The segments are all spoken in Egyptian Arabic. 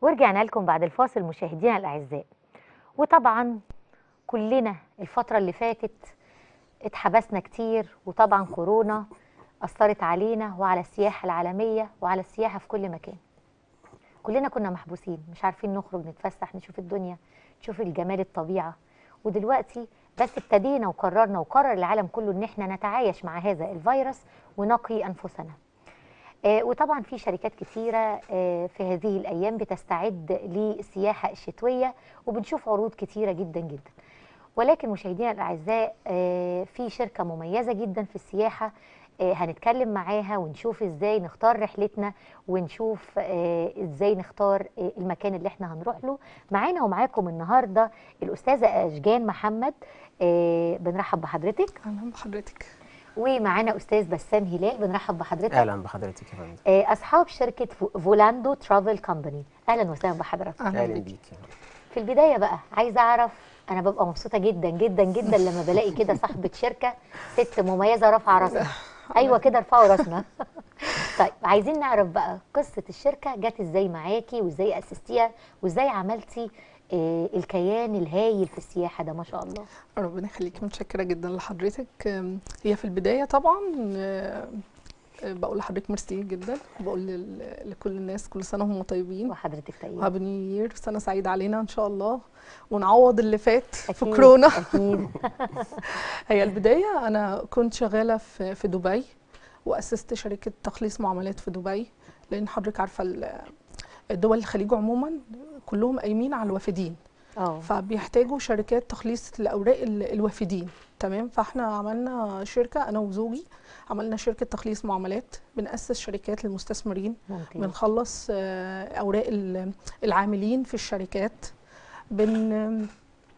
ورجعنا لكم بعد الفاصل مشاهدينا الاعزاء وطبعا كلنا الفتره اللي فاتت اتحبسنا كتير وطبعا كورونا اثرت علينا وعلى السياحه العالميه وعلى السياحه في كل مكان كلنا كنا محبوسين مش عارفين نخرج نتفسح نشوف الدنيا نشوف الجمال الطبيعه ودلوقتي بس ابتدينا وقررنا وقرر العالم كله ان احنا نتعايش مع هذا الفيروس ونقي انفسنا آه، وطبعا في شركات كتيرة آه، في هذه الأيام بتستعد للسياحة الشتوية وبنشوف عروض كتيرة جدا جدا ولكن مشاهدينا الأعزاء آه، في شركة مميزة جدا في السياحة آه، هنتكلم معاها ونشوف ازاي نختار رحلتنا ونشوف آه، ازاي نختار آه، المكان اللي احنا هنروح له معانا ومعاكم النهارده الأستاذة أشجان محمد آه، بنرحب بحضرتك اهلا بحضرتك ومعانا أستاذ بسام هلال بنرحب بحضرتك اهلا بحضرتك يا فندم آه، اصحاب شركه فو- فولاندو ترافل كومباني اهلا وسهلا بحضرتك اهلا اهلا بيك بيك يا فندم. في البدايه بقى عايزه اعرف انا ببقى مبسوطه جدا جدا جدا لما بلاقي كده صاحبه شركه ست مميزه رافعه راسنا ايوه كده ارفعوا راسنا طيب عايزين نعرف بقى قصه الشركه جت ازاي معاكي وازاي اسستيها وازاي عملتي آه، الكيان الهايل في السياحه ده ما شاء الله ربنا يخليك متشكره جدا لحضرتك أم، هي في البدايه طبعا أه، أه، بقول لحضرتك ميرسي جدا بقول لل- لكل الناس كل سنه وهم طيبين وحضرتك طيب وهابي نيو يير سنه سعيده علينا ان شاء الله ونعوض اللي فات في أكيد، كورونا اكيد هي البدايه انا كنت شغاله في في دبي واسست شركه تخليص معاملات في دبي لان حضرتك عارفه ال- دول الخليج عموما كلهم قايمين على الوافدين اه فبيحتاجوا شركات تخليص لاوراق ال- الوافدين تمام فاحنا عملنا شركه انا وزوجي عملنا شركه تخليص معاملات بنأسس شركات للمستثمرين ممتاز بنخلص آه، اوراق ال- العاملين في الشركات بن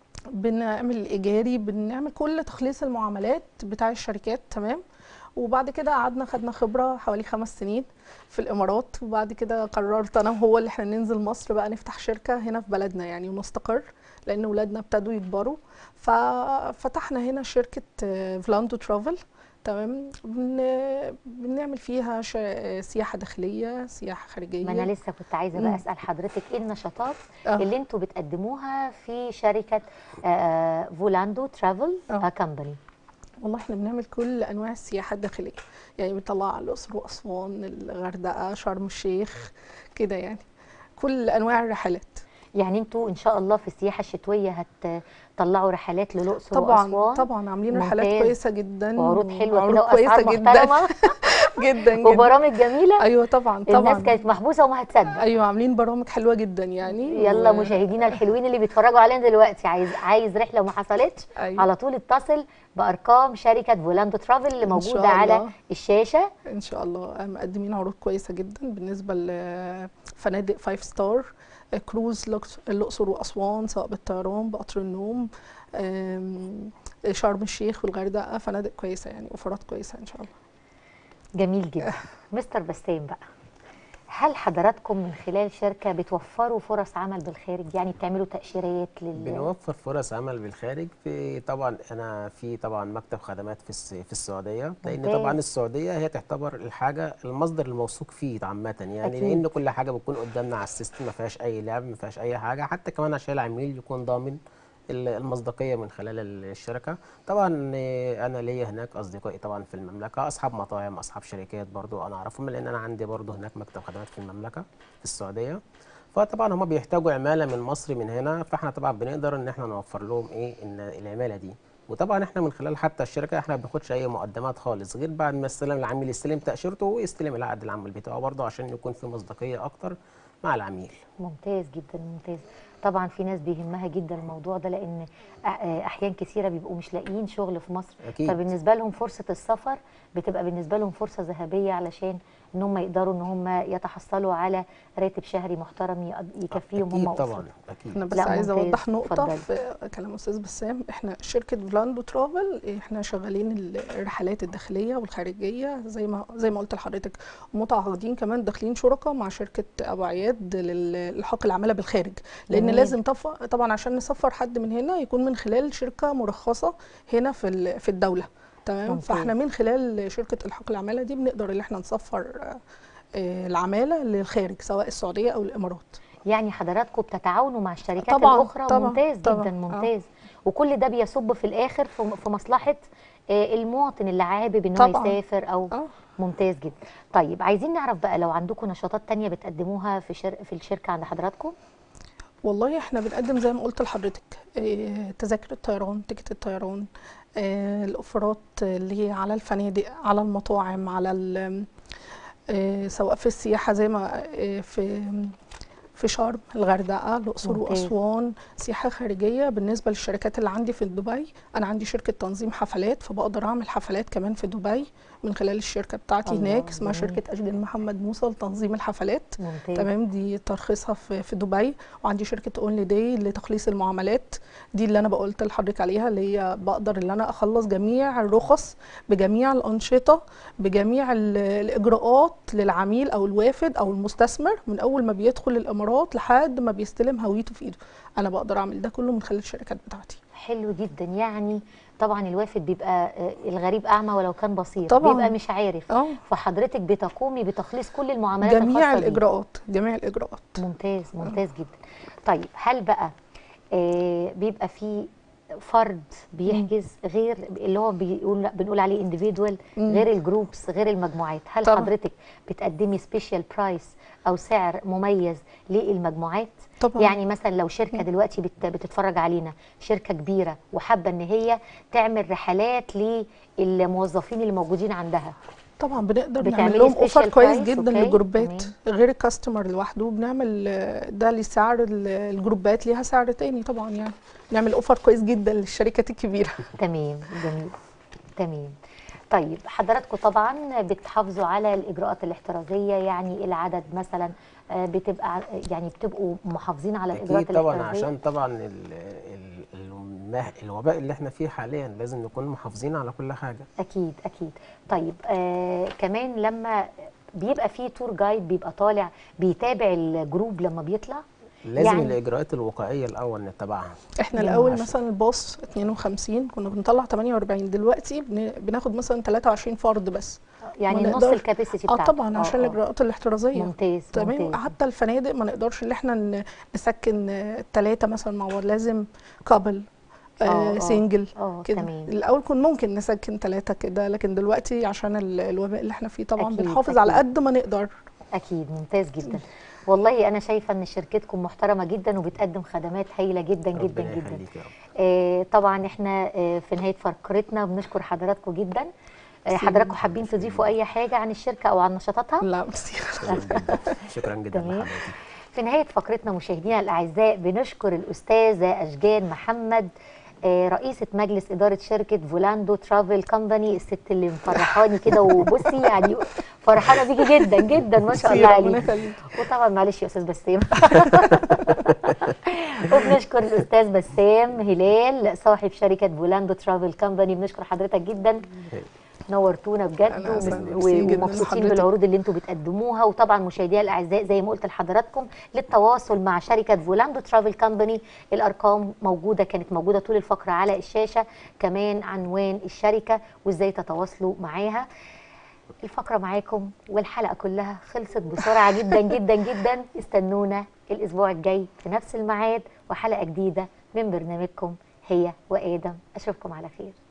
بنعمل الايجاري بنعمل كل تخليص المعاملات بتاع الشركات تمام وبعد كده قعدنا خدنا خبره حوالي خمس سنين في الامارات وبعد كده قررت انا وهو اللي احنا ننزل مصر بقى نفتح شركه هنا في بلدنا يعني ونستقر لان ولادنا ابتدوا يكبروا ففتحنا هنا شركه آه، فلاندو ترافل تمام بن... بنعمل فيها ش... سياحه داخليه سياحه خارجيه ما انا لسه كنت عايزه بقى مم. اسال حضرتك ايه النشاطات آه. اللي انتوا بتقدموها في شركه آه، فولاندو ترافل آه. كومباني والله احنا بنعمل كل انواع السياحه الداخليه يعني بنطلع على الاقصر واسوان الغردقه شرم الشيخ كده يعني كل انواع الرحلات يعني انتوا ان شاء الله في السياحه الشتويه هتطلعوا رحلات للاقصر طبعا واسوان طبعا عاملين رحلات ممتاز. كويسه جدا وعروض حلوه كده وعروض واسعار كويسه محترمه جدا جدا وبرامج جميله ايوه طبعا طبعا الناس كانت محبوسه وما هتصدق ايوه عاملين برامج حلوه جدا يعني يلا و- مشاهدينا الحلوين اللي بيتفرجوا علينا دلوقتي عايز عايز رحله وما حصلتش أيوة. على طول اتصل بارقام شركه فولاندو ترافل اللي إن شاء موجوده على الله. الشاشه ان شاء الله مقدمين عروض كويسه جدا بالنسبه لفنادق فايف ستار كروز لوكس- الاقصر واسوان سواء بالطيران بقطر النوم آم، شرم الشيخ والغردقه فنادق كويسه يعني اوفرات كويسه ان شاء الله جميل جدا مستر بسام بقى هل حضراتكم من خلال شركة بتوفروا فرص عمل بالخارج يعني بتعملوا تأشيرات لل بنوفر فرص عمل بالخارج في طبعا انا في طبعا مكتب خدمات في الس- في السعوديه لان ممتاز. طبعا السعوديه هي تعتبر الحاجه المصدر الموثوق فيه عامه يعني أكيد. لان كل حاجه بتكون قدامنا على السيستم ما فيهاش اي لعب ما فيهاش اي حاجه حتى كمان عشان العميل يكون ضامن ال- المصداقيه من خلال ال- الشركه طبعا آه، انا ليا هناك اصدقائي طبعا في المملكه اصحاب مطاعم اصحاب شركات برضو انا اعرفهم لان انا عندي برضو هناك مكتب خدمات في المملكه في السعوديه فطبعا هم بيحتاجوا عماله من مصر من هنا فاحنا طبعا بنقدر ان احنا نوفر لهم ايه ان العماله دي وطبعا احنا من خلال حتى الشركه احنا ما بناخدش اي مقدمات خالص غير بعد ما استلم العميل يستلم تاشيرته ويستلم العقد العمل بتاعه برضه عشان يكون في مصداقيه اكتر مع العميل ممتاز جدا ممتاز طبعا في ناس بيهمها جدا الموضوع ده لان أ- احيان كثيره بيبقوا مش لاقيين شغل في مصر أكيد. فبالنسبه لهم فرصه السفر بتبقى بالنسبه لهم فرصه ذهبيه علشان ان هم يقدروا ان هم يتحصلوا على راتب شهري محترم يقض- يكفيهم هم اكيد طبعا وأسرتهم. اكيد انا بس لا، عايزه ممتاز. اوضح نقطه اتفضلي. في كلام استاذ بسام احنا شركه فلاندو ترافل احنا شغالين الرحلات الداخليه والخارجيه زي ما زي ما قلت لحضرتك متعاقدين كمان داخلين شركاء مع شركه ابو عياد للحاق العماله بالخارج لان جميل. لازم طف... طبعا عشان نسفر حد من هنا يكون من خلال شركه مرخصه هنا في ال- في الدوله تمام ممتاز. فاحنا من خلال شركه الحاق العماله دي بنقدر ان احنا نسفر آه، آه، العماله للخارج سواء السعوديه او الامارات يعني حضراتكم بتتعاونوا مع الشركات طبعاً، الاخرى طبعاً، ممتاز طبعاً، جدا آه. ممتاز وكل ده بيصب في الاخر في في مصلحه آه، المواطن اللي حابب ان هو طبعاً. يسافر او اه ممتاز جدا طيب عايزين نعرف بقى لو عندكم نشاطات تانية بتقدموها في شر... في الشركه عند حضراتكم والله احنا بنقدم زي ما قلت لحضرتك إيه، تذاكر الطيران تيكت الطيران إيه، الاوفرات اللي هي على الفنادق على المطاعم على ال- إيه، سواء في السياحه زي ما إيه، في في شرم الغردقه الاقصر ممتاز. واسوان سياحه خارجيه بالنسبه للشركات اللي عندي في دبي انا عندي شركه تنظيم حفلات فبقدر اعمل حفلات كمان في دبي من خلال الشركه بتاعتي الله، هناك اسمها جميل. شركه اشجن محمد موسى لتنظيم الحفلات ممتاز تمام دي ترخيصها في في دبي وعندي شركه اونلي داي لتخليص المعاملات دي اللي انا بقولت لحضرتك عليها اللي هي بقدر ان انا اخلص جميع الرخص بجميع الانشطه بجميع ال- الاجراءات للعميل او الوافد او المستثمر من اول ما بيدخل الامارات لحد ما بيستلم هويته في ايده انا بقدر اعمل ده كله من خلال الشركات بتاعتي حلو جدا يعني طبعا الوافد بيبقى آه، الغريب اعمى ولو كان بصير طبعاً. بيبقى مش عارف اه فحضرتك بتقومي بتخليص كل المعاملات جميع الخاصه بيه. الاجراءات جميع الاجراءات ممتاز ممتاز جدا طيب هل بقى آه بيبقى في فرد بيحجز غير اللي هو بيقول بنقول عليه individual مم. غير الجروبس غير المجموعات هل طبعا. حضرتك بتقدمي سبيشال برايس او سعر مميز للمجموعات طبعا يعني مثلا لو شركه دلوقتي بت بتتفرج علينا شركه كبيره وحابه ان هي تعمل رحلات للموظفين اللي موجودين عندها طبعا بنقدر بتعملي نعمل لهم اوفر special كويس price، جدا أوكي، للجروبات تمام. غير الكاستمر لوحده بنعمل آه، ده لسعر ال- الجروبات ليها سعر تاني طبعا يعني نعمل اوفر كويس جدا للشركات الكبيره تمام جميل تمام طيب حضراتكم طبعا بتحافظوا على الاجراءات الاحترازيه يعني العدد مثلا آه، بتبقى يعني بتبقوا محافظين على الاجراءات اكيد طبعا الاحترازيه عشان طبعا ال ال المه- الوباء اللي احنا فيه حاليا لازم نكون محافظين على كل حاجه اكيد اكيد طيب آه كمان لما بيبقى في تور جايد بيبقى طالع بيتابع الجروب لما بيطلع لازم يعني- يعني الاجراءات الوقائيه الاول نتبعها احنا جميل. الاول عشان- مثلا الباص 52 كنا بنطلع 48 دلوقتي بن- بناخد مثلا 23 فرد بس يعني ما نص نقدرش- الكاباسيتي اه بتاعته طبعا عشان الاجراءات الاحترازيه ممتاز تمام ممتاز حتى الفنادق ما نقدرش ان احنا ن- نسكن ثلاثه مثلا مع بعض لازم كابل آه، آه. آه سنجل اه كده تمام الاول كنا ممكن نسكن ثلاثه كده لكن دلوقتي عشان ال- الوباء اللي احنا فيه طبعا أكيد، بنحافظ على أكيد. قد ما نقدر اكيد ممتاز جدا والله انا شايفه ان شركتكم محترمه جدا وبتقدم خدمات هايله جدا جدا ربنا جدا يخليك يا رب آه طبعا احنا آه في نهايه فقرتنا بنشكر حضراتكم جدا آه ميرسي حضراتكم جداً. حابين تضيفوا اي حاجه عن الشركه او عن نشاطاتها لا ميرسي شكرا جدا شكرا جدا تمام. لحضرتك في نهايه فقرتنا مشاهدينا الاعزاء بنشكر الاستاذه اشجان محمد آه، رئيسة مجلس إدارة شركة فولاندو ترافل كومباني الست اللي مفرحاني كده وبصي يعني فرحانة بيكي جدا جدا ما شاء ميرسي، الله ربنا عليكي يخليك. وطبعا معلش يا استاذ بسام وبنشكر الاستاذ بسام هلال صاحب شركه بولاندو ترافل كومباني بنشكر حضرتك جدا نورتونا بجد أنا ومس- أسعد. و- ميرسي جداً ومبسوطين لحضرتك. بالعروض اللي انتم بتقدموها وطبعا مشاهدينا الاعزاء زي ما قلت لحضراتكم للتواصل مع شركه فولاندو ترافل كومباني الارقام موجوده كانت موجوده طول الفقره على الشاشه كمان عنوان الشركه وازاي تتواصلوا معاها الفقرة معاكم والحلقة كلها خلصت بسرعة جدا جدا جدا استنونا الأسبوع الجاي في نفس الميعاد وحلقة جديدة من برنامجكم هي وآدم أشوفكم على خير